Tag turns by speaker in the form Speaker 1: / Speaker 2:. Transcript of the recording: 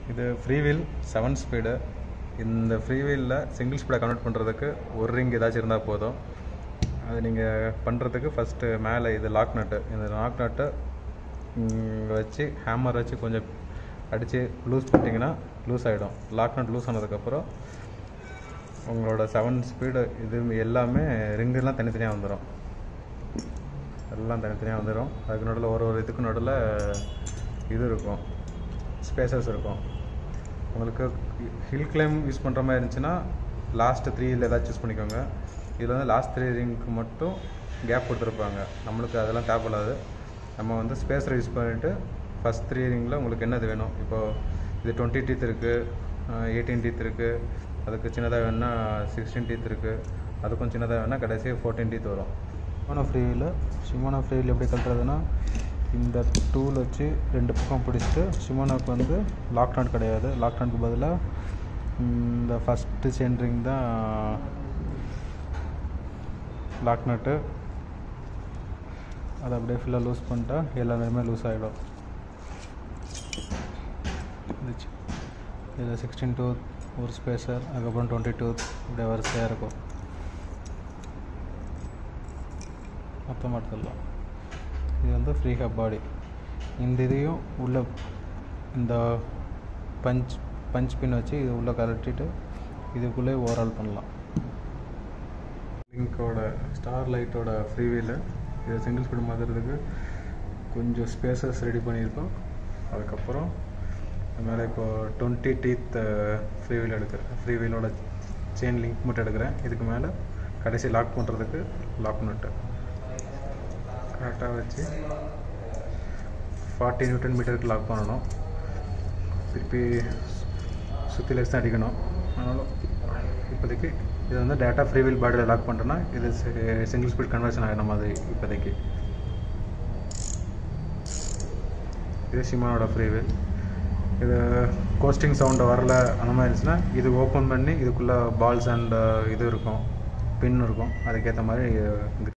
Speaker 1: இது free wheel seven speed இந்த free வீலில் சிங்கிள் ஸ்பீடை கன்வெர்ட் பண்ணுறதுக்கு ஒரு ரிங் ஏதாச்சும் இருந்தால் போதும் அது நீங்கள் பண்ணுறதுக்கு ஃபஸ்ட்டு மேலே இது லாக் நட்டு இந்த லாக் நட்டை இங்கே வச்சு ஹேமர் வச்சு கொஞ்சம் அடித்து லூஸ் பண்ணிட்டீங்கன்னா லூஸ் ஆகிடும் லாக் நட் லூஸ் ஆனதுக்கப்புறம் உங்களோட செவன் ஸ்பீடு இது எல்லாமே ரிங்குலாம் தனித்தனியாக வந்துடும் எல்லாம் தனித்தனியாக வந்துடும் அதுக்கு நடுவில் ஒரு ஒரு இதுக்கு நடுவில் இது இருக்கும் ஸ்பேசஸ் இருக்கும் உங்களுக்கு ஹில் கிளைம் யூஸ் பண்ணுற மாதிரி இருந்துச்சுன்னா லாஸ்ட்டு த்ரீயில் ஏதாச்சும் சூஸ் பண்ணிக்கோங்க இதில் வந்து லாஸ்ட் த்ரீ ரிங்க்கு மட்டும் கேப் கொடுத்துருப்பாங்க நம்மளுக்கு அதெல்லாம் தேவைப்படாது நம்ம வந்து ஸ்பேஸரை யூஸ் பண்ணிவிட்டு ஃபஸ்ட் த்ரீ ரிங்கில் உங்களுக்கு என்னது வேணும் இப்போது இது டுவெண்ட்டி டீத் இருக்குது எயிட்டீன் டீத் இருக்குது அதுக்கு சின்னதாக வேணுன்னா சிக்ஸ்டீன் டீத் இருக்குது அதுக்கும் சின்னதாக வேணால் கடைசி ஃபோர்டீன் டீத் வரும் ஷிமானோ ஃப்ரீவில் ஷிமானோ ஃப்ரீவில் எப்படி கழட்டுறதுன்னா இந்த டூல் வச்சு ரெண்டு பக்கம் பிடிச்சிட்டு ஷிமானோக்கு வந்து லாக் நாட் கிடையாது லாக் நாட்க்கு பதிலாக இந்த ஃபஸ்ட்டு சென்ட்ரிங் தான் லாக் நட்டு அதை அப்படியே ஃபுல்லாக லூஸ் பண்ணிட்டா எல்லா நேரமே லூஸ் ஆகிடும் இதில் சிக்ஸ்டீன் டூத் ஒரு ஸ்பேசர் அதுக்கப்புறம் டுவெண்ட்டி டூத் இப்படியே வரிசையாக இருக்கும் மொத்தம் எடுத்துடலாம் இது வந்து ஃப்ரீ ஹப் பாடி இந்த இதையும் உள்ள இந்த பஞ்ச் பஞ்ச் பின் வச்சு இது உள்ளே கழட்டிட்டு இதுக்குள்ளே ஓவரால் பண்ணலாம் லிங்கோட ஸ்டார் லைட்டோட ஃப்ரீ வீலு இது சிங்கிள் ஸ்பீடு மாற்றுறதுக்கு கொஞ்சம் ஸ்பேசஸ் ரெடி பண்ணியிருக்கோம் அதுக்கப்புறம் மேலே இப்போது டுவெண்ட்டி டீத் ஃப்ரீ வீல் எடுக்கிறேன் ஃப்ரீ வீலோட செயின் லிங்க் மட்டும் எடுக்கிறேன் இதுக்கு மேலே கடைசி லாக் பண்ணுறதுக்கு லாக் நட்டு கரெக்டாக வச்சு ஃபார்ட்டி நியூட்டன் மீட்டருக்கு லாக் பண்ணணும் திருப்பி சுற்றி லெஸ் தான் அடிக்கணும் அதனால் இப்போதைக்கு இது வந்து டேட்டா ஃப்ரீ வீல் பாடியில் லாக் பண்ணுறேன்னா இது சிங்கிள் ஸ்பீட் கன்வர்ஷன் ஆகிற மாதிரி இப்போதைக்கு இது சிமானோட ஃப்ரீ வீல் இது கோஸ்டிங் சவுண்டு வரல அந்த மாதிரி இருந்துச்சுன்னா இது ஓப்பன் பண்ணி இதுக்குள்ளே பால்ஸ் அண்ட் இது இருக்கும் பின் இருக்கும் அதுக்கேற்ற மாதிரி